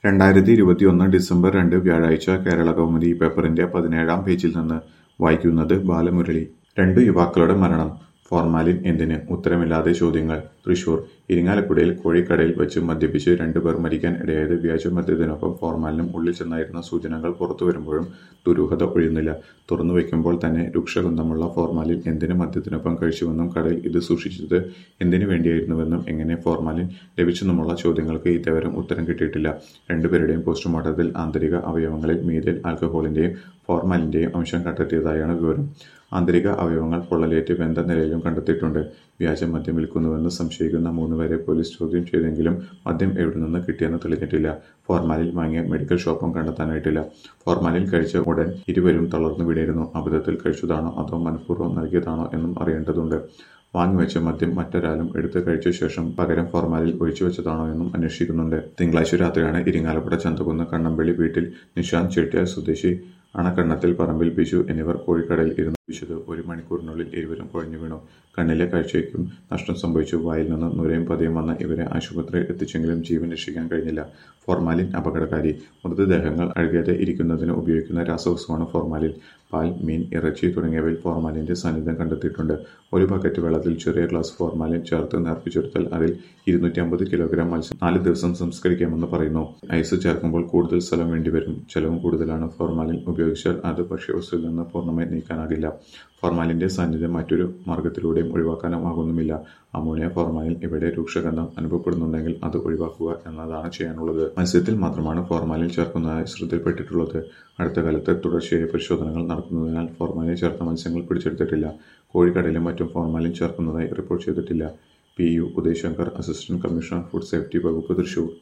രണ്ടായിരത്തി ഇരുപത്തിയൊന്ന് ഡിസംബർ രണ്ട് വ്യാഴാഴ്ച കേരളകൗമുദി പേപ്പറിന്റെ പതിനേഴാം പേജിൽ നിന്ന് വായിക്കുന്നത് ബാലമുരളി രണ്ടു യുവാക്കളുടെ മരണം ഫോർമാലിൻ എന്തിന് ഉത്തരമില്ലാതെ ചോദ്യങ്ങൾ തൃശൂർ ഇരിങ്ങാലക്കുടയിൽ കോഴിക്കടയിൽ വെച്ച് മദ്യപിച്ച് രണ്ടുപേർ മരിക്കാൻ ഇടയായത് വ്യാജ മദ്യത്തിനൊപ്പം ഫോർമാലിനും ഉള്ളിൽ ചെന്നായിരുന്ന സൂചനകൾ പുറത്തുവരുമ്പോഴും ദുരൂഹത ഒഴിയുന്നില്ല തുറന്നു വയ്ക്കുമ്പോൾ തന്നെ രൂക്ഷഗന്ധമുള്ള ഫോർമാലിൻ എന്തിന് മദ്യത്തിനൊപ്പം കഴിച്ചുവെന്നും കടയിൽ ഇത് സൂക്ഷിച്ചത് എന്തിനു വേണ്ടിയായിരുന്നുവെന്നും എങ്ങനെ ഫോർമാലിൻ ലഭിച്ചെന്നുമുള്ള ചോദ്യങ്ങൾക്ക് ഇതേവരെ ഉത്തരം കിട്ടിയിട്ടില്ല രണ്ടുപേരുടെയും പോസ്റ്റ്മോർട്ടത്തിൽ ആന്തരിക അവയവങ്ങളിൽ മീഥൈൽ ആൽക്കഹോളിന്റെയും ഫോർമാലിന്റെയും അംശം കണ്ടെത്തിയതായാണ് വിവരം ആന്തരിക അവയവങ്ങൾ പൊള്ളലേറ്റ് വെന്ത നിലയിലും കണ്ടെത്തിയിട്ടുണ്ട് വ്യാജ മദ്യം വിൽക്കുന്നുവെന്ന് സംശയിക്കുന്ന മൂന്നുപേരെ പോലീസ് ചോദ്യം ചെയ്തെങ്കിലും മദ്യം എവിടെ നിന്ന് കിട്ടിയെന്ന് തെളിഞ്ഞിട്ടില്ല ഫോർമാലിൻ വാങ്ങിയ മെഡിക്കൽ ഷോപ്പും കണ്ടെത്താനായിട്ടില്ല ഫോർമാലിൻ കഴിച്ച ഉടൻ ഇരുവരും തളർന്നു വീണിരുന്നു അബദ്ധത്തിൽ കഴിച്ചതാണോ അതോ മനഃപൂർവ്വം നൽകിയതാണോ എന്നും അറിയേണ്ടതുണ്ട് വാങ്ങിവെച്ച മദ്യം മറ്റൊരാളും എടുത്ത് കഴിച്ച ശേഷം പകരം ഫോർമാലിൽ ഒഴിച്ചു വെച്ചതാണോ എന്നും അന്വേഷിക്കുന്നുണ്ട് തിങ്കളാഴ്ച രാത്രിയാണ് ഇരിങ്ങാലക്കുട ചന്തകുന്ന് കണ്ണമ്പള്ളി വീട്ടിൽ നിഷാന്ത് ചെട്ടിയാർ സ്വദേശി അണക്കണ്ണത്തിൽ പറമ്പിൽ ബിജു എന്നിവർ കോഴിക്കടയിൽ ഇരുന്ന് വിശത് ഒരു മണിക്കൂറിനുള്ളിൽ ഇരുവരും കുഴഞ്ഞു വീണു കണ്ണിലെ കാഴ്ചയ്ക്കും നഷ്ടം സംഭവിച്ചു വായിൽ നിന്ന് നുരയും പതയും വന്ന ഇവരെ ആശുപത്രിയിൽ എത്തിച്ചെങ്കിലും ജീവൻ രക്ഷിക്കാൻ കഴിഞ്ഞില്ല ഫോർമാലിൻ അപകടകാരി മൃതദേഹങ്ങൾ അഴുകാതെ ഇരിക്കുന്നതിന് ഉപയോഗിക്കുന്ന രാസവസ്തുവാണ് ഫോർമാലിൻ പാൽ മീൻ ഇറച്ചി തുടങ്ങിയവയിൽ ഫോർമാലിന്റെ സാന്നിധ്യം കണ്ടെത്തിയിട്ടുണ്ട് ഒരു ബക്കറ്റ് വെള്ളത്തിൽ ചെറിയ ഗ്ലാസ് ഫോർമാലിൻ ചേർത്ത് നേർപ്പിച്ചെടുത്താൽ അതിൽ ഇരുന്നൂറ്റി അമ്പത് കിലോഗ്രാം മത്സ്യം നാല് ദിവസം സംസ്കരിക്കാമെന്ന് പറയുന്നു ഐസ് ചേർക്കുമ്പോൾ കൂടുതൽ സ്ഥലം വേണ്ടിവരും ചെലവും കൂടുതലാണ് ഫോർമാലിൻ ഉപയോഗിച്ചാൽ അത് ഭക്ഷ്യവസ്തുവിൽ നിന്ന് പൂർണ്ണമായി നീക്കാനാകില്ല ഫോർമാലിന്റെ സാന്നിധ്യം മറ്റൊരു മാർഗത്തിലൂടെയും ഒഴിവാക്കാനാകുന്നുമില്ല അമോണിയ ഫോർമാലിൻ ഇവിടെ രൂക്ഷഗന്ധം അനുഭവപ്പെടുന്നുണ്ടെങ്കിൽ അത് ഒഴിവാക്കുക എന്നതാണ് ചെയ്യാനുള്ളത് മത്സ്യത്തിൽ മാത്രമാണ് ഫോർമാലിൻ ചേർക്കുന്നതായി ശ്രദ്ധയിൽപ്പെട്ടിട്ടുള്ളത് അടുത്ത കാലത്ത് തുടർച്ചയായ പരിശോധനകൾ നടക്കുന്നതിനാൽ ഫോർമാലിൻ ചേർത്ത മത്സ്യങ്ങൾ പിടിച്ചെടുത്തിട്ടില്ല കോഴിക്കടയിലും മറ്റും ഫോർമാലിൻ ചേർക്കുന്നതായി റിപ്പോർട്ട് ചെയ്തിട്ടില്ല P U Udayashankar assistant commissioner food safety വകുപ്പ് തൃശൂർ